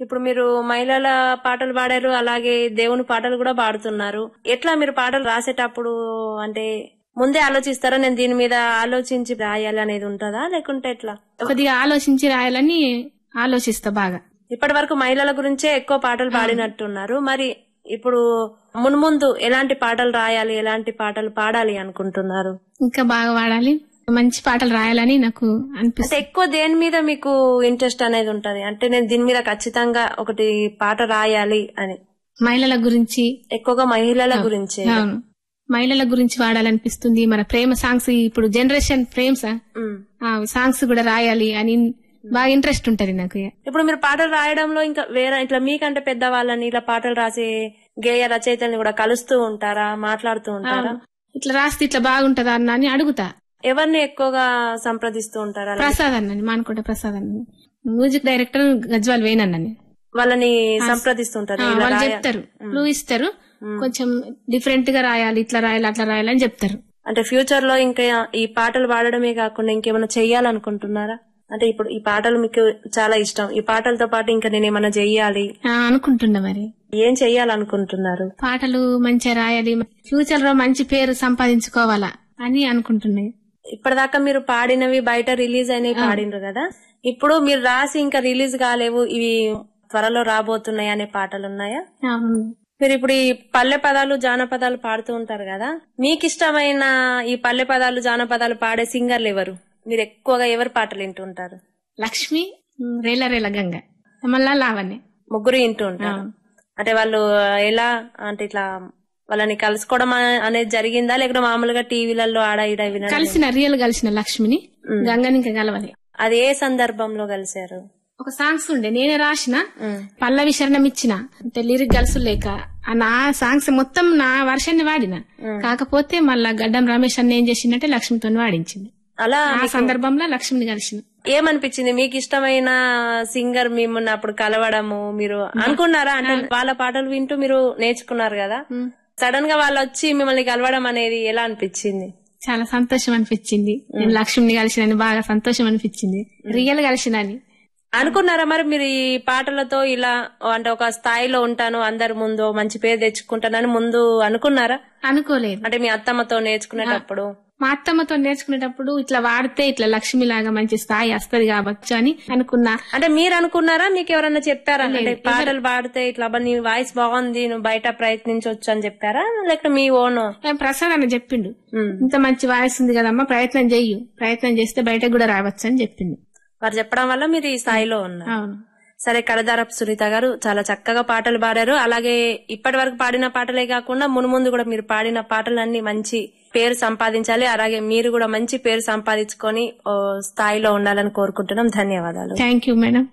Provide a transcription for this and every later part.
ఇప్పుడు మీరు మహిళల పాటలు పాడారు అలాగే దేవుని పాటలు కూడా పాడుతున్నారు ఎట్లా మీరు పాటలు రాసేటప్పుడు అంటే ముందే ఆలోచిస్తారా నేను దీని మీద ఆలోచించి రాయాలి అనేది ఉంటుందా లేకుంటే ఎట్లా కొద్దిగా ఆలోచించి రాయాలని ఆలోచిస్తా బాగా ఇప్పటి వరకు మహిళల గురించే ఎక్కువ పాటలు పాడినట్టున్నారు మరి ఇప్పుడు మున్ముందు ఎలాంటి పాటలు రాయాలి ఎలాంటి పాటలు పాడాలి అనుకుంటున్నారు ఇంకా బాగా వాడాలి మంచి పాటలు రాయాలని నాకు అంటే అనిపిస్తుంది ఎక్కువ దేని మీద మీకు ఇంట్రెస్ట్ అనేది ఉంటది అంటే నేను దీని మీద ఖచ్చితంగా ఒకటి పాట రాయాలి అని మహిళల గురించి ఎక్కువగా మహిళల గురించే అవును మహిళల గురించి వాడాలనిపిస్తుంది మన ప్రేమ సాంగ్స్ ఇప్పుడు జనరేషన్ ప్రేమ్స్ ఉమ్. సాంగ్స్ కూడా రాయాలి అని బాగా ఇంట్రెస్ట్ ఉంటది నాకు ఇప్పుడు మీరు పాటలు రాయడంలో ఇంకా వేరే ఇట్లా మీకంటే పెద్ద వాళ్ళని ఇలా పాటలు రాసే గేయ రచయితల్ని కూడా కలుస్తూ ఉంటారా మాట్లాడుతూ ఉంటారా ఇట్లా రాస్తే ఇట్లా బాగుంటదా అన్న అని అడుగుతా ఎవరిని ఎక్కువగా సంప్రదిస్తూ ఉంటారా ప్రసాద్ అన్నని మానుకోట ప్రసాద్ అన్నని మ్యూజిక్ డైరెక్టర్ గజ్వాల్ వేణన్నని వాళ్ళని సంప్రదిస్తుంటారు ఆ, ఇలా వాళ్ళు రాయ- చెప్తారు క్లూ ఇస్తారు కొంచెం డిఫరెంట్ గా రాయాలి ఇట్లా రాయాలి అట్లా రాయాలి అని చెప్తారు అంటే ఫ్యూచర్ లో ఇంకా ఈ పాటలు పాడడమే కాకుండా ఇంకేమైనా చెయ్యాలనుకుంటున్నారా అంటే ఇప్పుడు ఈ పాటలు మీకు చాలా ఇష్టం ఈ పాటలతో పాటు ఇంకా నేను ఏమైనా చెయ్యాలి ఆ, అనుకుంటున్నా మరి ఏం చెయ్యాలనుకుంటున్నారు పాటలు మంచిగా రాయాలి ఫ్యూచర్ లో మంచి పేరు సంపాదించుకోవాలా అని అనుకుంటున్నాయి ఇప్పటిదాకా మీరు పాడినవి బయట రిలీజ్ అయినవి పాడినరు కదా ఇప్పుడు మీరు రాసి ఇంకా రిలీజ్ కాలేవు ఇవి త్వరలో రాబోతున్నాయి అనే పాటలు ఉన్నాయా అవును. మీరు ఇప్పుడు ఈ పల్లె పదాలు జానపదాలు పాడుతూ ఉంటారు కదా మీకు ఇష్టమైన ఈ పల్లె పదాలు జానపదాలు పాడే సింగర్లు ఎవరు మీరు ఎక్కువగా ఎవరి పాటలు వింటూ ఉంటారు లక్ష్మి ఉమ్, రేల రేల గంగ మళ్ళా లావణ్య ముగ్గురు వింటూ ఉంటారు అంటే వాళ్ళు ఎలా అంటే ఇట్లా వాళ్ళని కలుసుకోవడం అనే- అనేది జరిగిందా లేకపోతే మామూలుగా టీవీలలో ఆడ ఈడ వినడం కలిసిన రియల్ కలిసిన లక్ష్మిని గంగని ఇంకా కలవాలి అది ఏ సందర్భంలో కలిశారు ఒక సాంగ్స్ ఉండే నేనే రాసిన పల్లవి శరణం ఇచ్చిన అంటే లిరిక్ గలుసు లేక ఆ నా సాంగ్స్ మొత్తం నా వర్షాన్ని వాడిన కాకపోతే మళ్ళా గడ్డం రమేష్ అన్న ఏం చేసిందంటే లక్ష్మితో వాడించింది అలా ఆ సందర్భంలో లక్ష్మిని కలిసిన ఏమనిపించింది మీకు ఇష్టమైన సింగర్ మిమ్మల్ని అప్పుడు కలవడము మీరు అనుకున్నారా అంటే వాళ్ళ పాటలు వింటూ మీరు నేర్చుకున్నారు కదా సడన్ గా వాళ్ళు వచ్చి మిమ్మల్ని కలవడం అనేది ఎలా అనిపించింది చాలా సంతోషం అనిపించింది నేను లక్ష్మిని కలిసినని బాగా సంతోషం అనిపించింది రియల్ కలిసినని అనుకున్నారా మరి మీరు ఈ పాటలతో ఇలా అంటే ఒక స్థాయిలో ఉంటాను అందరి ముందు మంచి పేరు తెచ్చుకుంటానని ముందు అనుకున్నారా అనుకోలేదు అంటే మీ అత్తమ్మతో నేర్చుకునేటప్పుడు మా అత్తమ్మతో నేర్చుకునేటప్పుడు ఇట్లా వాడితే ఇట్లా లక్ష్మి లాగా మంచి స్థాయి వస్తది కావచ్చు అని అనుకున్నా అంటే మీరు అనుకున్నారా మీకు ఎవరన్నా చెప్పారా అంటే పాటలు పాడితే ఇట్లా అబ్బా నీ వాయిస్ బాగుంది నువ్వు బయట ప్రయత్నించవచ్చు అని చెప్పారా లేకపోతే మీ ఓన్ ఆ ప్రసాద్ అన్న చెప్పిండు ఇంత మంచి వాయిస్ ఉంది కదమ్మా ప్రయత్నం చెయ్యు ప్రయత్నం చేస్తే బయటకు కూడా రావచ్చు అని చెప్పిండు వారు చెప్పడం వల్ల మీరు ఈ స్థాయిలో ఉన్నారు అవును సరే కడదారపు సునీత గారు చాలా చక్కగా పాటలు పాడారు అలాగే ఇప్పటి వరకు పాడిన పాటలే కాకుండా మునుముందు కూడా మీరు పాడిన పాటలన్నీ మంచి పేరు సంపాదించాలి అలాగే మీరు కూడా మంచి పేరు సంపాదించుకొని ఓ స్థాయిలో ఉండాలని కోరుకుంటున్నాం ధన్యవాదాలు థ్యాంక్ యూ మేడం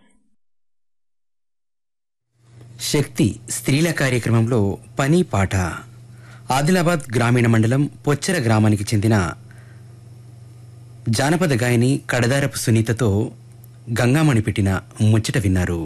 శక్తి స్త్రీల కార్యక్రమంలో పని పాట ఆదిలాబాద్ గ్రామీణ మండలం పొచ్చెర గ్రామానికి చెందిన జానపద గాయని కడదారపు సునీతతో గంగామణి పెట్టిన ముచ్చట విన్నారు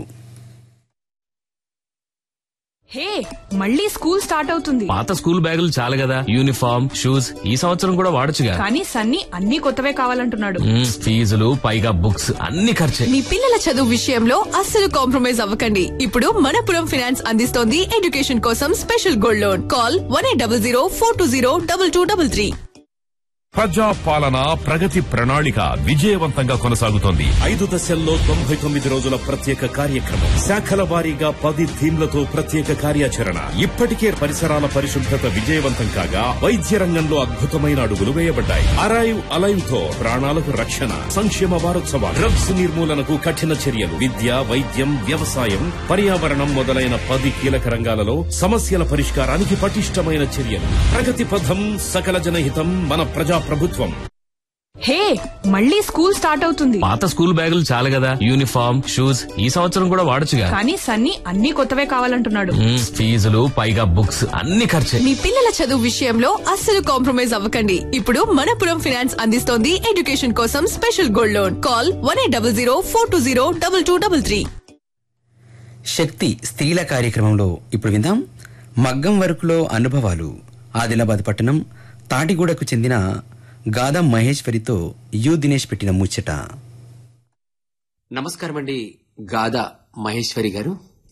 హే మళ్ళీ స్కూల్ స్టార్ట్ అవుతుంది పాత స్కూల్ బ్యాగులు చాలు కదా యూనిఫామ్ షూస్ ఈ సంవత్సరం కూడా వాడొచ్చుగా కానీ సన్నీ అన్ని కొత్తవే కావాలంటున్నాడు మ్మ్, ఫీజులు పైగా బుక్స్ అన్ని ఖర్చే మీ పిల్లల చదువు విషయంలో అస్సలు కాంప్రమైజ్ అవ్వకండి ఇప్పుడు మనపురం ఫైనాన్స్ అందిస్తోంది ఎడ్యుకేషన్ కోసం special gold loan call one eight double zero four two zero double two double three ప్రజా పాలన ప్రగతి ప్రణాళిక విజయవంతంగా కొనసాగుతోంది ఐదు దశల్లో తొంభై తొమ్మిది రోజుల ప్రత్యేక కార్యక్రమం శాఖల వారీగా పది థీమ్లతో ప్రత్యేక కార్యాచరణ ఇప్పటికే పరిసరాల పరిశుభ్రత విజయవంతం కాగా వైద్య రంగంలో అద్భుతమైన అడుగులు వేయబడ్డాయి అరైవ్ అలైవ్ తో ప్రాణాలకు రక్షణ సంక్షేమ వారోత్సవాలు డ్రగ్స్ నిర్మూలనకు కఠిన చర్యలు విద్య వైద్యం వ్యవసాయం పర్యావరణం మొదలైన పది కీలక రంగాలలో సమస్యల పరిష్కారానికి పటిష్టమైన చర్యలు ప్రగతి పథం సకల జనహితం మన ప్రజా ప్రభుత్వం హే మళ్ళీ స్కూల్ స్టార్ట్ అవుతుంది పాత స్కూల్ బ్యాగులు చాలు కదా యూనిఫామ్ షూస్ ఈ సంవత్సరం కూడా వాడొచ్చుగా కానీ సన్నీ అన్ని కొత్తవే కావాలంటున్నాడు మ్మ్, ఫీజులు పైగా బుక్స్ అన్ని ఖర్చే మీ పిల్లల చదువు విషయంలో అస్సలు కాంప్రమైజ్ అవ్వకండి ఇప్పుడు మనపురం ఫైనాన్స్ అందిస్తోంది ఎడ్యుకేషన్ కోసం special gold loan call one eight double zero four two zero double two double three శక్తి స్త్రీల కార్యక్రమంలో ఇప్పుడు విందాం మగ్గం వరకులో అనుభవాలు ఆదిలాబాద్ పట్టణం తాటిగూడకు చెందిన గాదం మహేశ్వరితో యు దినేష్ పెట్టిన ముచ్చట నమస్కారం అండి గాదా మహేశ్వరి గారు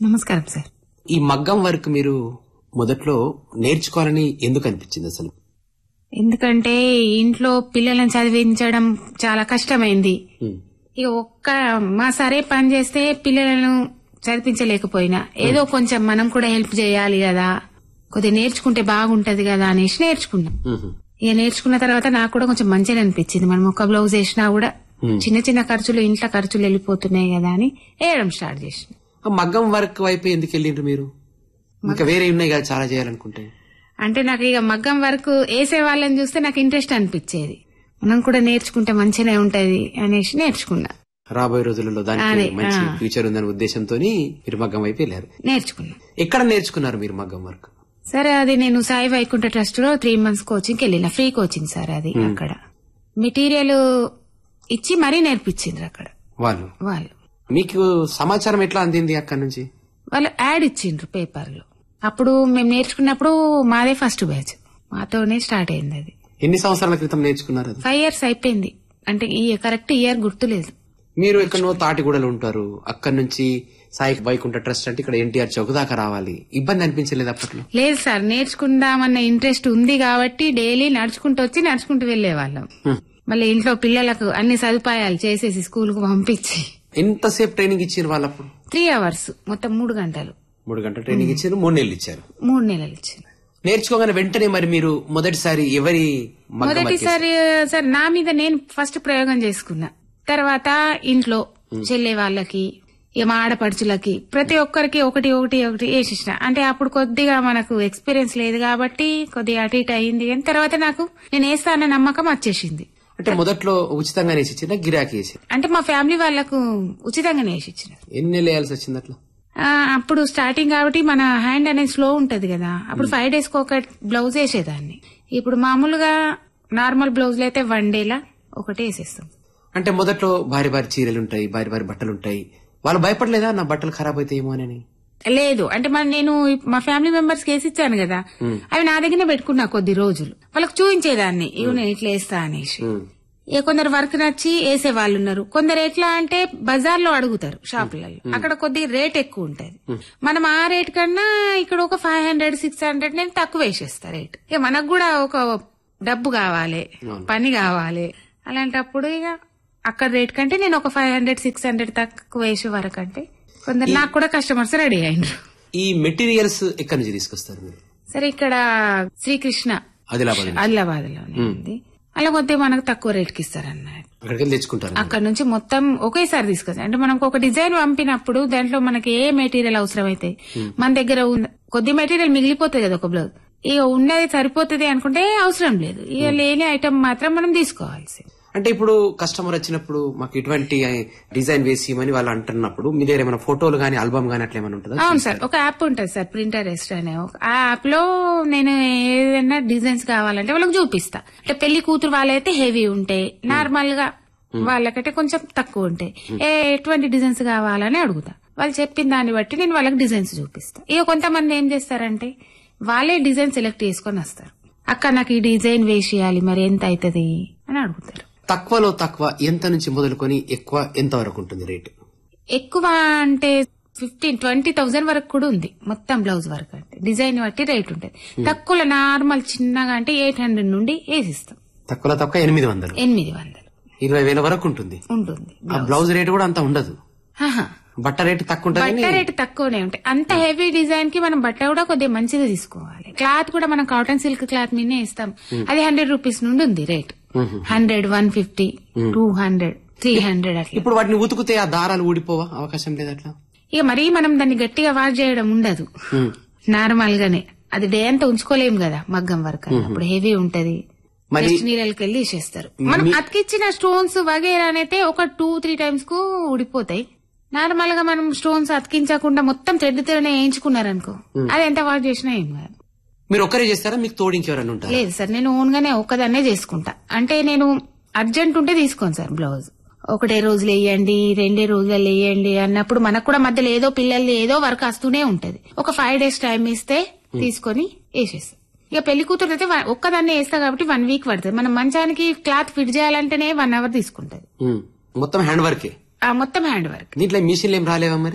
నమస్కారం సార్ ఈ మగ్గం వర్క్ మీరు మొదట్లో నేర్చుకోవాలని ఎందుకు అనిపించింది అసలు ఎందుకంటే ఇంట్లో పిల్లలను చదివించడం చాలా కష్టమైంది ఇక ఒక్క మా సరే పని చేస్తే పిల్లలను చదివించలేకపోయినా ఏదో కొంచెం మనం కూడా హెల్ప్ చేయాలి కదా కొద్దిగా నేర్చుకుంటే బాగుంటది కదా అనేసి నేర్చుకున్నాం ఇక నేర్చుకున్న తర్వాత నాకు కూడా కొంచెం మంచిగా అనిపించింది మనం ఒక బ్లౌజ్ వేసినా కూడా చిన్న చిన్న ఖర్చులు ఇంట్లో ఖర్చులు వెళ్ళిపోతున్నాయి కదా అని వేయడం స్టార్ట్ చేసిన ఆ మగ్గం వర్క్ వైపు ఎందుకు వెళ్ళిండ్రు మీరు ఇంకా వేరే ఉన్నాయి కదా చాలా చేయాలనుకుంటే అంటే నాకు ఇక మగ్గం వరకు వేసే వాళ్ళని చూస్తే నాకు ఇంట్రెస్ట్ అనిపించేది మనం కూడా నేర్చుకుంటే మంచిగానే ఉంటది అనేసి నేర్చుకున్నా రాబోయే రోజులలో దానికి అదే, మంచి ఆ. ఫ్యూచర్ ఉందనే ఉద్దేశంతో మీరు మగ్గం వైపు వెళ్ళారు నేర్చుకున్నా ఎక్కడ నేర్చుకున్నారు మీరు మగ్గం వర్క్ సరే అది నేను సాయి వైకుంఠ ట్రస్ట్ లో త్రీ మంత్స్ కోచింగ్ వెళ్ళిన ఫ్రీ కోచింగ్ సార్ అది అక్కడ మెటీరియల్ ఇచ్చి మరీ నేర్పించిండ్రు అక్కడ వాళ్ళు వాళ్ళు మీకు సమాచారం ఎట్లా అందింది అక్కడ నుంచి వాళ్ళు యాడ్ ఇచ్చిండ్రు పేపర్ లో అప్పుడు మేము నేర్చుకున్నప్పుడు మాదే ఫస్ట్ బ్యాచ్ మాతోనే స్టార్ట్ అయింది అది ఎన్ని సంవత్సరాల క్రితం నేర్చుకున్నారు అది ఫైవ్ ఇయర్స్ అయిపోయింది అంటే ఈ కరెక్ట్ ఇయర్ గుర్తులేదు మీరు ఎక్కడో తాటిగూడలు ఉంటారు అక్కడ నుంచి సాయి వైకుంఠ ట్రస్ట్ అంటే ఇక్కడ ఎన్టీఆర్ చౌక్ దాకా రావాలి ఇబ్బంది అనిపించలేదు అప్పట్లో లేదు సార్ నేర్చుకుందామన్న ఇంట్రెస్ట్ ఉంది కాబట్టి డైలీ నడుచుకుంటూ వచ్చి నడుచుకుంటూ వెళ్లే వాళ్ళం మళ్ళీ ఇంట్లో పిల్లలకు అన్ని సదుపాయాలు చేసేసి స్కూల్ కు పంపించి ఎంతసేపు ట్రైనింగ్ ఇచ్చారు వాళ్ళు అప్పుడు త్రీ అవర్స్ మొత్తం మూడు గంటలు మూడు గంటల ట్రైనింగ్ ఇచ్చారు మూడు నెలలు ఇచ్చారు మూడు నెలలు ఇచ్చింది నేర్చుకోగానే వెంటనే మరి మీరు మొదటిసారి ఎవరి మగ్గం వర్క్ మొదటిసారి సార్ నా మీద నేను ఫస్ట్ ప్రయోగం చేసుకున్నా తర్వాత ఇంట్లో చెల్లె వాళ్ళకి ఇక మా ఆడపడుచులకి ప్రతి ఒక్కరికి ఒకటి ఒకటి ఒకటి వేసేసిన అంటే అప్పుడు కొద్దిగా మనకు ఎక్స్పీరియన్స్ లేదు కాబట్టి కొద్దిగా అటు ఇటు అయింది కానీ తర్వాత నాకు నేను వేస్తా అన్న నమ్మకం వచ్చేసింది అంటే మొదట్లో ఉచితంగా వేసి ఇచ్చిన గిరాకీ వేసి అంటే మా ఫ్యామిలీ వాళ్ళకు ఉచితంగానే వేసి ఇచ్చిన ఎన్ని నెలలు వేయాల్సి వచ్చింది అట్లా ఆ, అప్పుడు స్టార్టింగ్ కాబట్టి మన హ్యాండ్ అనేది స్లో ఉంటది కదా అప్పుడు ఫైవ్ డేస్ కి ఒక బ్లౌజ్ వేసేదాన్ని ఇప్పుడు మామూలుగా నార్మల్ బ్లౌజ్లు అయితే వన్ డేలా ఒకటి వేసేస్తాం అంటే మొదట్లో భారీ భారీ చీరలు ఉంటాయి భారీ భారీ బట్టలు ఉంటాయి వాళ్ళు భయపడలేదా నా బట్టలు ఖరాబ్ అవుతాయేమో అని లేదు అంటే మన నేను ఇప్- మా ఫ్యామిలీ మెంబర్స్ కి వేసి ఇచ్చాను కదా అవి నా దగ్గరనే పెట్టుకున్నా కొద్ది రోజులు వాళ్ళకి చూపించేదాన్ని ఇవి నేను ఇట్లా వేస్తా అనేసి ఇక కొందరు వర్క్ నచ్చి వేసే వాళ్ళు ఉన్నారు కొందరు ఎట్లా అంటే బజార్ లో అడుగుతారు షాపులలో అక్కడ కొద్ది రేట్ ఎక్కువ ఉంటది మనం ఆ రేట్ కన్నా ఇక్కడ ఒక ఫైవ్ హండ్రెడ్ సిక్స్ హండ్రెడ్ నేను తక్కువ వేసేస్తా రేట్ ఇక మనకు కూడా ఒక డబ్బు కావాలి పని కావాలి అలాంటప్పుడు ఇక అక్కడ రేట్ కంటే నేను ఒక ఫైవ్ హండ్రెడ్ సిక్స్ హండ్రెడ్ తక్కువ వేసే వరకు అంటే కొందరు నాకు కూడా కస్టమర్స్ రెడీ అయినరు ఈ మెటీరియల్స్ ఎక్కడి నుంచి తీసుకొస్తారు మీరు సరే ఇక్కడ శ్రీకృష్ణ ఆదిలాబాద్ నుంచి. ఆదిలాబాద్ లోనే ఉంది అలా కొద్దిగా మనకు తక్కువ రేట్ కి ఇస్తారన్నమాట అక్కడికి వెళ్ళి తెచ్చుకుంటారు అక్కడ నుంచి మొత్తం ఒకేసారి తీసుకొచ్చాం అంటే మనకు ఒక డిజైన్ పంపినప్పుడు దాంట్లో మనకి ఏ మెటీరియల్ అవసరం అయితే మన దగ్గర ఉన్న కొద్ది మెటీరియల్ మిగిలిపోతుంది కదా ఒక బ్లౌజ్ ఇక ఉన్నది సరిపోతుంది అనుకుంటే అవసరం లేదు ఇక లేని ఐటమ్ మాత్రం మనం తీసుకోవాల్సి అంటే ఇప్పుడు కస్టమర్ వచ్చినప్పుడు మాకు ఇటువంటి డిజైన్ వేసి ఇవ్వమని వాళ్ళు అంటున్నప్పుడు మీ దగ్గర ఏమైనా ఫోటోలు గానీ ఆల్బమ్ గానీ అట్లా ఏమైనా ఉంటుందా అవును సార్ ఒక యాప్ ఉంటుంది సార్ ప్రింటర్ రెస్ట్ అనే ఒక- ఆ యాప్ లో నేను ఏదైనా డిజైన్స్ కావాలంటే వాళ్ళకి చూపిస్తా అంటే పెళ్లి కూతురు వాళ్ళైతే హెవీ ఉంటాయి నార్మల్ గా వాళ్ళకంటే కొంచెం తక్కువ ఉంటాయి ఏ ఎటువంటి డిజైన్స్ కావాలని అడుగుతా వాళ్ళు చెప్పిన దాన్ని బట్టి నేను వాళ్ళకి డిజైన్స్ చూపిస్తా ఇక కొంతమంది ఏం చేస్తారంటే వాళ్ళే డిజైన్ సెలెక్ట్ చేసుకొని వస్తారు అక్క నాకు ఈ డిజైన్ వేసేయాలి మరి ఎంత అవుతుంది అని అడుగుతారు తక్కువలో తక్కువ ఎంత నుంచి మొదలుకొని ఎక్కువ ఎంత వరకు ఉంటుంది రేటు ఎక్కువ అంటే ఫిఫ్టీన్ ట్వంటీ థౌసండ్ వరకు కూడా ఉంది మొత్తం బ్లౌజ్ వర్క్ అంటే డిజైన్ బట్టి రేట్ ఉంటుంది తక్కువ నార్మల్ చిన్నగా అంటే ఎయిట్ హండ్రెడ్ నుండి వేసిస్తాం తక్కువలో తక్కువ ఎనిమిది వందలు ఎనిమిది వందలు ఇరవై వేల వరకు ఉంటుంది ఉంటుంది ఆ బ్లౌజ్ రేటు కూడా అంత ఉండదు ఆహా. బట్ట రేటు తక్కువ ఉంటుంది బట్ట కానీ రేట్ తక్కువనే ఉంటాయి అంత హెవీ డిజైన్ కి మనం బట్ట కూడా కొద్దిగా మంచిది తీసుకోవాలి క్లాత్ కూడా మనం కాటన్ సిల్క్ క్లాత్ మీదే ఇస్తాం అది హండ్రెడ్ రూపీస్ నుండి ఉంది rate hundred one fifty two hundred three hundred అట్లా ఇప్పుడు వాటిని ఉతుకుతే ఆ దారాలు ఊడిపోవా అవకాశం లేదు అట్లా ఇక మరీ మనం దాన్ని గట్టిగా వాష్ చేయడం ఉండదు నార్మల్ గానే అది డే అంతా ఉంచుకోలేం కదా మగ్గం వర్క్ అప్పుడు హెవీ ఉంటది మరి- నెక్స్ట్ నీళ్ళకి వెళ్ళి ఇచ్చేస్తారు మనం అతికిచ్చిన స్టోన్స్ వగేరా అయితే ఒక టూ త్రీ టైమ్స్ కు ఊడిపోతాయి నార్మల్ గా మనం స్టోన్స్ అతికించకుండా మొత్తం థ్రెడ్ థ్రెడ్ వేయించుకున్నారనుకో అది ఎంత వాష్ చేసినా ఏం కాదు మీరు ఒక్కరే చేస్తారా మీకు తోడింకి ఎవరైనా ఉంటారా లేదు సార్ నేను ఓన్ గానే ఒక్కదాన్నే చేసుకుంటా అంటే నేను అర్జెంట్ ఉంటే తీసుకోను సార్ బ్లౌజ్ ఒకటే రోజులు వేయండి రెండే రోజులు వేయండి అన్నప్పుడు మనకు కూడా మధ్యలో ఏదో పిల్లల్ని ఏదో వర్క్ వస్తూనే ఉంటది ఒక ఫైవ్ డేస్ టైం ఇస్తే తీసుకొని వేసేస్తాం ఇక పెళ్లి కూతురు అయితే వ- ఒక్కదాన్నే వేస్తా కాబట్టి వన్ వీక్ పడుతుంది మనం మంచానికి క్లాత్ ఫిట్ చేయాలంటేనే వన్ అవర్ తీసుకుంటది ఉమ్. మొత్తం హ్యాండ్ వర్కే ఆ మొత్తం హ్యాండ్ వర్క్ దీంట్లో మిషన్లు ఏం రాలేవా మరి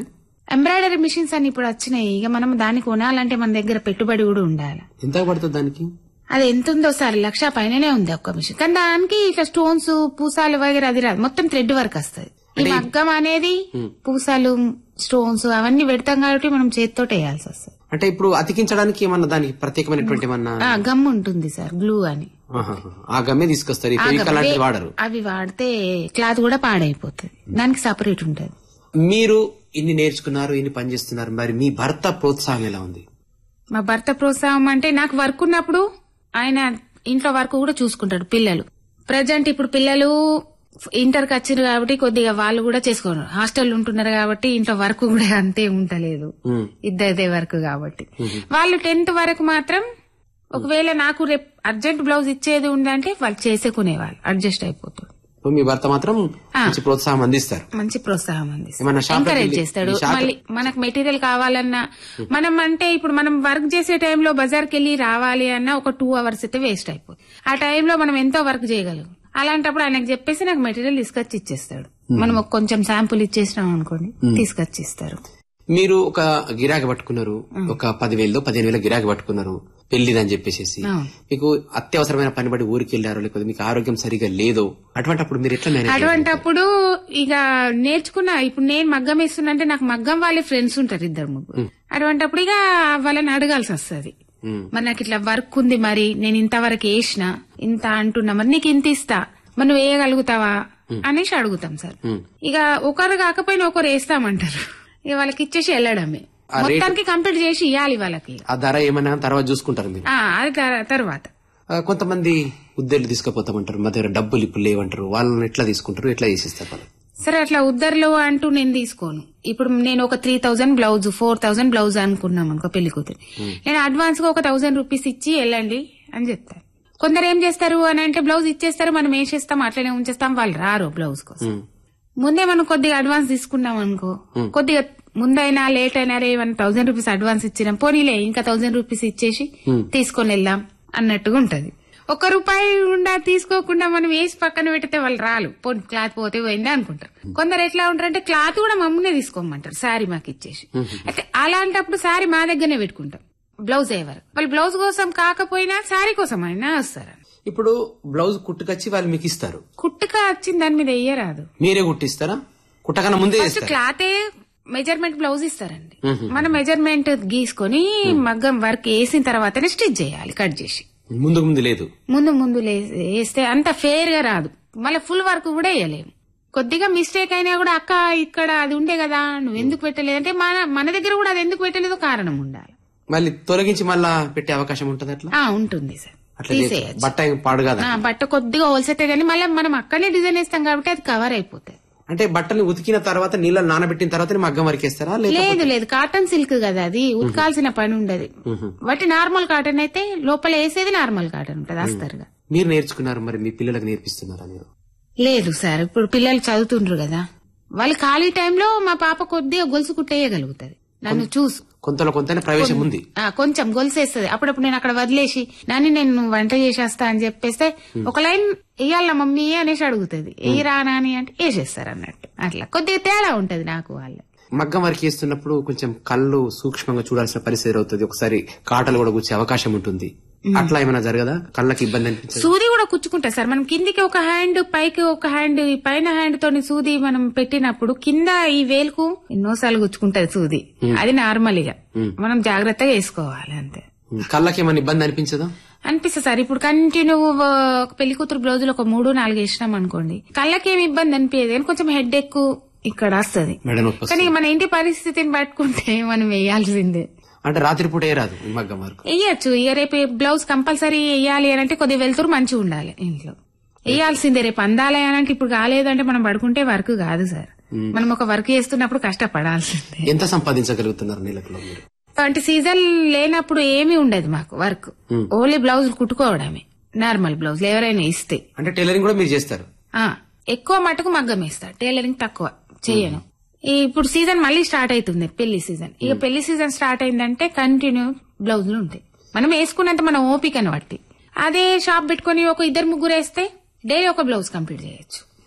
ఎంబ్రాయిడరీ మిషన్స్ అని ఇప్పుడు వచ్చినాయి ఇక మనం దాన్ని కొనాలంటే మన దగ్గర పెట్టుబడి కూడా ఉండాలి ఎంత పడుతుంది దానికి అది ఎంత ఉందో సార్ లక్ష పైననే ఉంది ఒక్క మిషన్ కానీ దానికి ఇట్లా స్టోన్స్ పూసాలు వగేరే అది రాదు మొత్తం థ్రెడ్ వర్క్ వస్తుంది ఈ మగ్గం అనేది పూసాలు స్టోన్స్ అవన్నీ పెడతాం కాబట్టి మనం చేతితో వేయాల్సి వస్తుంది అంటే ఇప్పుడు అతికించడానికి ఏమన్నా దానికి ప్రత్యేకమైనటువంటి ఏమన్నా ఆ, గమ్ ఉంటుంది సార్ గ్లూ అని ఆహాహా. ఆ గమ్మే తీసుకొస్తారు ఈ ఆ ఫెవికాల్ గమ్ లాంటివి వే- వాడరు అవి వాడితే క్లాత్ కూడా పాడైపోతుంది దానికి సపరేట్ ఉంటుంది మీరు ఇన్ని నేర్చుకున్నారు ఇన్ని పని చేస్తున్నారు మరి మీ భర్త ప్రోత్సాహం ఎలా ఉంది మా భర్త ప్రోత్సాహం అంటే నాకు వర్క్ ఉన్నప్పుడు ఆయన ఇంట్లో వర్క్ కూడా చూసుకుంటాడు పిల్లలు ప్రజెంట్ ఇప్పుడు పిల్లలు ఇంటర్కి వచ్చారు కాబట్టి కొద్దిగా వాళ్ళు కూడా చేసుకోరు హాస్టల్ ఉంటున్నారు కాబట్టి ఇంట్లో వర్క్ కూడా అంతే ఉంటలేదు ఇద్దరిదే వర్క్ కాబట్టి వాళ్ళు టెన్త్ వరకు మాత్రం ఒకవేళ నాకు రేపు అర్జెంట్ బ్లౌజ్ ఇచ్చేది ఉందంటే వాళ్ళు చేసేకునేవాళ్ళు అడ్జస్ట్ అయిపోతారు ఇప్పుడు మీ భర్త మాత్రం మంచి ప్రోత్సాహం అందిస్తారు మంచి ప్రోత్సాహం ఏమన్నా అందిస్తారు షాప్కి ఎంకరేజ్ వెళ్ళి- చేస్తాడు ఈ షాప్- మళ్ళీ మనకు మెటీరియల్ కావాలన్నా మనం అంటే ఇప్పుడు మనం వర్క్ చేసే టైంలో బజార్కి వెళ్ళి రావాలి అన్నా ఒక టూ అవర్స్ అయితే వేస్ట్ అయిపోతుంది ఆ టైంలో మనం ఎంతో వర్క్ చేయగలం అలాంటప్పుడు ఆయనకు చెప్పేసి నాకు మెటీరియల్ తీసుకొచ్చి ఇచ్చేస్తాడు మనం ఒక కొంచెం శాంపుల్ ఇచ్చేసినాం అనుకోండి తీసుకొచ్చి ఇస్తారు మీరు ఒక గిరాకీ పట్టుకున్నారు ఒక పదివేలు పదిహేను వేల గిరాకీ పట్టుకున్నారు పెళ్లిదని చెప్పేసి అవును. మీకు అత్యవసరమైన పని పడి ఊరికి వెళ్ళారో లేకపోతే మీకు ఆరోగ్యం సరిగా లేదో అటువంటి అప్పుడు మీరు ఎట్లా మేనేజ్ అటువంటప్పుడు ఇక నేర్చుకున్నా ఇప్పుడు నేను మగ్గం వేస్తున్నా అంటే నాకు మగ్గం వాళ్ళే ఫ్రెండ్స్ ఉంటారు ఇద్దరు ముగ్గురు అటువంటప్పుడు ఇక వాళ్ళని అడగాల్సి వస్తుంది మరి నాకు ఇట్లా వర్క్ ఉంది మరి నేను ఇంతవరకు వేసిన ఇంత అంటున్నా మరి నీకు ఇంత ఇస్తా మరి నువ్వు వేయగలుగుతావా అనేసి అడుగుతాం సార్ ఇక ఒకరు కాకపోయినా ఒకరు వేస్తామంటారు ఇక వాళ్ళకి ఇచ్చేసి వెళ్ళడమే ఆ రేటు- మొత్తానికి కంప్లీట్ చేసి ఇవ్వాలి వాళ్ళకి ఆ ధర ఏమైనా తర్వాత చూసుకుంటారు మీరు ఆ, అది తర్- తర్వాత ఆ, కొంతమంది ఉద్యోగులు తీసుకుపోతామంటారు మా దగ్గర డబ్బులు ఇప్పుడు లేవంటారు వాళ్ళని ఎట్లా తీసుకుంటారు ఎట్లా చేసిస్తారు వాళ్ళు సరే అట్లా ఉద్దర్లో అంటూ నేను తీసుకోను ఇప్పుడు నేను ఒక three thousand blouse four thousand blouse అనుకున్నాం అనుకో పెళ్లి కూతురు నేను అడ్వాన్స్ గా ఒక థౌసండ్ రూపీస్ ఇచ్చి వెళ్ళండి అని చెప్తాను కొందరు ఏం చేస్తారు అని అంటే బ్లౌజ్ ఇచ్చేస్తారు మనం వేసేస్తాం అట్లనే ఉంచేస్తాం వాళ్ళు రారు బ్లౌజ్ కోసం ముందే మనం కొద్దిగా అడ్వాన్స్ తీసుకున్నాం అనుకో కొద్దిగా ముందైనా లేట్ అయినా రే వన్ థౌసండ్ రూపీస్ అడ్వాన్స్ ఇచ్చినాం పోనీలే ఇంకా థౌసండ్ రూపీస్ ఇచ్చేసి తీసుకొని వెళ్దాం అన్నట్టుగా ఉంటది ఒక్క రూపాయి ఉండా తీసుకోకుండా మనం వేసి పక్కన పెడితే వాళ్ళు రాలు పోనీ క్లాత్ పోతే పోయింది అనుకుంటారు కొందరు ఎట్లా ఉంటారంటే క్లాత్ కూడా మమ్మల్నే తీసుకోమంటారు శారీ మాకు ఇచ్చేసి అయితే అలాంటప్పుడు శారీ మా దగ్గరనే పెట్టుకుంటాం బ్లౌజ్ అయ్యేవారు వాళ్ళు బ్లౌజ్ కోసం కాకపోయినా శారీ కోసం అయినా వస్తారు ఇప్పుడు బ్లౌజ్ కుట్టుకొచ్చి వాళ్ళు మీకు ఇస్తారు కుట్టుక వచ్చింది దాని మీద వేయరాదు మీరే కుట్టిస్తారా కుట్టకన్నా ముందే ఫస్ట్ ఇస్తారు క్లాతే మెజర్మెంట్ బ్లౌజ్ ఇస్తారండి మన మెజర్మెంట్ గీసుకొని మగ్గం వర్క్ వేసిన తర్వాతనే స్టిచ్ చేయాలి కట్ చేసి ముందుకు ముందు లేదు ముందు ముందు లే- వేస్తే అంత ఫేర్ గా రాదు మళ్ళీ ఫుల్ వర్క్ కూడా వేయలేము కొద్దిగా మిస్టేక్ అయినా కూడా అక్క ఇక్కడ అది ఉండే కదా నువ్వు ఎందుకు పెట్టలేదు అంటే మన మన దగ్గర కూడా అది ఎందుకు పెట్టలేదో కారణం ఉండాలి మళ్ళీ తొలగించి మళ్ళా పెట్టే అవకాశం ఉంటుంది అట్లా ఆ ఉంటుంది సార్ అట్లా చేస్తే తీసేయచ్చు బట్ట ఏం పాడు కాదా ఆ, బట్ట కొద్దిగా హోల్సేతే గానీ మళ్ళీ మనం అక్కడనే డిజైన్ వేస్తాం కాబట్టి అది కవర్ అయిపోతుంది అంటే బట్టని ఉతికిన తర్వాత నీళ్ళ నానబెట్టిన తర్వాత మగ్గం వరకేస్తారా లేదా లేదు లేదు కాటన్ సిల్క్ కదా అది ఉతకాల్సిన పని ఉండదు బట్ నార్మల్ కాటన్ అయితే లోపల వేసేది నార్మల్ కాటన్ ఉంటది అస్తరుగా మీరు నేర్చుకున్నారు మరి మీ పిల్లలకు నేర్పిస్తున్నారా మీరు లేదు సార్ ఇప్పుడు పిల్లలు చదువుతుండ్రు కదా వాళ్ళు ఖాళీ టైంలో మా పాప కొద్దిగా గొలుసు కుట్టేయగలుగుతుంది నన్ను చూసు కొంతలో కొంత ప్రవేశం ఉంది ఆ, కొంచెం గొలుసేస్తుంది అప్పుడప్పుడు నేను అక్కడ వదిలేసి నాని నేను వంట చేసేస్తా అని చెప్పేస్తే ఒక లైన్ వేయాల మమ్మీ అనేసి అడుగుతుంది ఎయ్యరా నాని అంటే వేసేస్తారు అన్నట్టు అట్లా కొద్దిగా తేడా ఉంటది నాకు వాళ్ళు మగ్గం వరకు వేస్తున్నప్పుడు కొంచెం కళ్ళు సూక్ష్మంగా చూడాల్సిన పరిస్థితి అవుతుంది ఒకసారి కాటలు కూడా కూర్చే అవకాశం ఉంటుంది అట్లా ఏమైనా జరగదా కళ్ళకి ఇబ్బంది అనిపించదు సూది కూడా కుచ్చుకుంటా సార్ మనం కిందికి ఒక హ్యాండ్ పైకి ఒక హ్యాండ్ ఈ పైన హ్యాండ్ తోని సూది మనం పెట్టినప్పుడు కింద ఈ వేలుకు ఎన్నోసార్లు గుచ్చుకుంటది సూది అది నార్మల్ ఇక మనం జాగ్రత్తగా వేసుకోవాలి అంతే కళ్ళకి ఏమైనా ఇబ్బంది అనిపించదా అనిపిస్తుంది సార్ ఇప్పుడు కంటిన్యూ ఒక పెళ్లి కూతురు బ్లౌజులు ఒక మూడు నాలుగు వేసినాం అనుకోండి కళ్ళకేమి ఇబ్బంది అనిపించదు కానీ కొంచెం హెడ్ ఎక్కువ ఇక్కడ వస్తుంది మెడ నొప్పి కానీ వస్తుంది. మన ఇంటి పరిస్థితిని పట్టుకుంటే మనం వేయాల్సిందే అంటే రాత్రిపూట ఏ రాదు ఈ మగ్గం వరకు వేయచ్చు ఇక రేపు బ్లౌజ్ కంపల్సరీ వేయాలి అని అంటే కొద్దిగా వెళ్తురు మంచిగా ఉండాలి ఇంట్లో వేయాల్సిందే రేపు అందాలి అని అంటే ఇప్పుడు కాలేదంటే మనం పడుకుంటే వర్క్ కాదు సార్ మనం ఒక వర్క్ చేస్తున్నప్పుడు కష్టపడాల్సిందే ఎంత సంపాదించగలుగుతున్నారు నెలకులో మీరు అంటే సీజన్ లేనప్పుడు ఏమీ ఉండదు మాకు వర్క్ ఓన్లీ బ్లౌజ్ కుట్టుకోవడమే నార్మల్ బ్లౌజ్ ఎవరైనా ఇస్తే అంటే టైలరింగ్ కూడా మీరు చేస్తారు ఆ ఎక్కువ మటుకు మగ్గం వేస్తా టైలరింగ్ తక్కువ చేయను ఈ ఇప్పుడు సీజన్ మళ్ళీ స్టార్ట్ అవుతుంది పెళ్లి సీజన్ ఇక పెళ్లి సీజన్ స్టార్ట్ అయిందంటే కంటిన్యూ బ్లౌజులు ఉంటాయి మనం వేసుకున్నంత మన ఓపికను బట్టి అదే షాప్ పెట్టుకుని ఒక ఇద్దరు ముగ్గురు వేస్తే డైలీ ఒక బ్లౌజ్ కంప్లీట్ చేయొచ్చు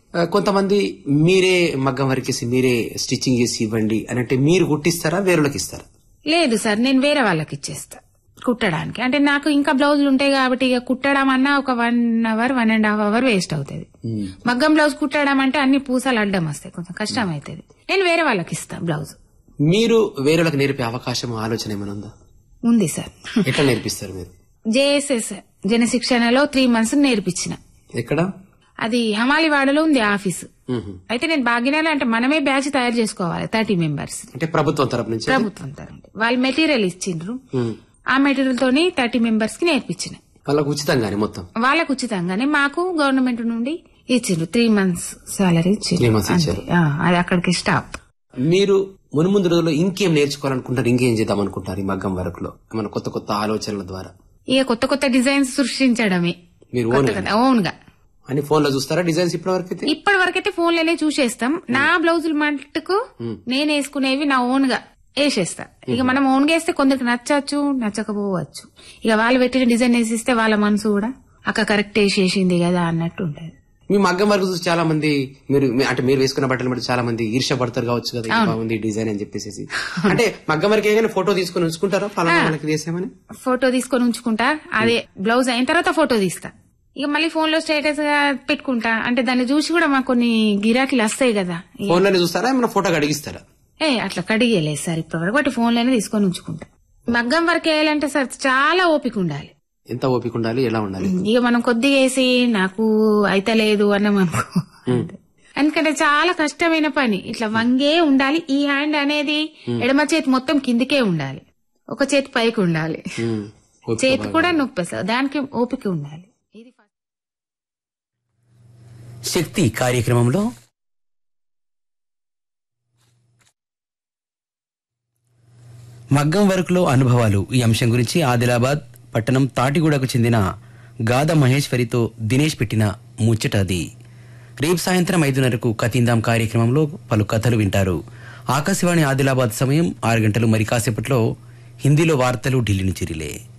ఆ, కొంతమంది మీరే మగ్గం వరకేసి మీరే స్టిచ్చింగ్ చేసి ఇవ్వండి అని అంటే మీరు కుట్టిస్తారా వేరులకు ఇస్తారా లేదు సార్ నేను వేరే వాళ్ళకి ఇచ్చేస్తా కుట్టడానికి అంటే నాకు ఇంకా బ్లౌజులు ఉంటాయి కాబట్టి ఇక కుట్టడం అన్నా ఒక one hour one and half hour waste అవుతుంది మగ్గం బ్లౌజ్ కుట్టడం అంటే అన్ని పూసలు అడ్డం వస్తాయి కొంచెం కష్టం అవుతుంది నేను వేరే వాళ్ళకి ఇస్తా బ్లౌజ్ మీరు వేరులకు నేర్పే అవకాశం ఆలోచన ఏమైనా ఉందా ఉంది సార్ ఎట్లా నేర్పిస్తారు మీరు జేఎస్ఎస్ జన శిక్షణలో త్రీ మంత్స్ నేర్పించిన ఎక్కడ అది హమాలివాడలో ఉంది ఆఫీసు మ్మ్. అయితే నేను భాగ్యనగర్ అంటే మనమే బ్యాచ్ తయారు చేసుకోవాలి థర్టీ మెంబర్స్ అంటే ప్రభుత్వం తరపు నుంచి ప్రభుత్వం తరండి వాళ్ళు మెటీరియల్ ఇచ్చిండ్రు మ్మ్. ఆ మెటీరియల్ తోని థర్టీ మెంబర్స్ కి నేర్పించిన వాళ్ళకు ఉచితంగానే మొత్తం వాళ్ళకు ఉచితంగానే మాకు గవర్నమెంట్ నుండి ఇచ్చిండ్రు three months salary Three months ఇచ్చారు. అది అక్కడికి స్టాప్ మీరు మునుముందు రోజుల్లో ఇంకేం నేర్చుకోవాలనుకుంటారు ఇంకేం చేద్దాం అనుకుంటారు ఈ మగ్గం వరకులో మన కొత్త కొత్త ఆలోచనల ద్వారా ఇక కొత్త కొత్త డిజైన్స్ సృష్టించడమే మీరు ఓన్ ఓన్ గా అని ఫోన్ లో చూస్తారా డిజైన్స్ ఇప్పటి వరకు అయితే ఇప్పటి వరకైతే ఫోన్లోనే చూసేస్తాం నా బ్లౌజులు మట్టుకు నేను వేసుకునేవి నా ఓన్ గా వేసేస్తా ఇక మనం ఓన్ గా వేస్తే కొందరికి నచ్చచ్చు నచ్చకపోవచ్చు ఇక వాళ్ళు పెట్టిన డిజైన్ వేసిస్తే వాళ్ళ మనసు కూడా అక్క కరెక్ట్ వేసేసింది కదా అన్నట్టు ఉంటది మీ మగ్గం వరకు చూసి చాలా మంది మీరు మీ- అంటే మీరు వేసుకున్న బట్టలు బట్టి చాలా మంది ఈర్ష్య పడతారు కావచ్చు కదా ఇది బాగుంది ఈ డిజైన్ అని చెప్పేసి అంటే మగ్గం వరకు ఏమైనా ఫోటో తీసుకుని ఉంచుకుంటారా ఫలానా వాళ్ళకి వేసామని ఫోటో తీసుకొని ఉంచుకుంటా అదే బ్లౌజ్ అయిన తర్వాత ఫోటో తీస్తా ఇక మళ్ళీ ఫోన్ లో స్టేటస్ గా పెట్టుకుంటా అంటే దాన్ని చూసి కూడా మాకు కొన్ని గిరాకీలు వస్తాయి కదా ఫోన్ లోనే చూస్తారా ఏమైనా ఫోటో అడిగిస్తారా ఏ అట్లా కడిగేలేదు సార్ ఇప్పటి వరకు బట్టి ఫోన్ లోనే తీసుకొని ఉంచుకుంటా మగ్గం వరకు వేయాలంటే సార్ చాలా ఓపిక ఉండాలి ఎంత ఓపిక ఉండాలి ఎలా ఉండాలి ఇక మనం కొద్దిగా వేసి నాకు అయితలేదు అన్నాం అనుకో ఎందుకంటే చాలా కష్టమైన పని ఇట్లా వంగే ఉండాలి ఈ హ్యాండ్ అనేది ఎడమ చేతి మొత్తం కిందికే ఉండాలి ఒక చేతి పైకి ఉండాలి ఉమ్. ఓపిక చేతి బాగా కూడా నొప్పి వస్తుంది. దానికి ఓపిక ఉండాలి శక్తి కార్యక్రమంలో మగ్గం వర్క్లో అనుభవాలు ఈ అంశం గురించి ఆదిలాబాద్ పట్టణం తాటిగూడకు చెందిన గాద మహేశ్వరితో దినేష్ పెట్టిన ముచ్చట అది రేపు సాయంత్రం ఐదున్నరకు కతిందాం కార్యక్రమంలో పలు కథలు వింటారు ఆకాశవాణి ఆదిలాబాద్ సమయం ఆరు గంటలు మరి కాసేపట్లో హిందీలో వార్తలు ఢిల్లీ నుంచి రిలే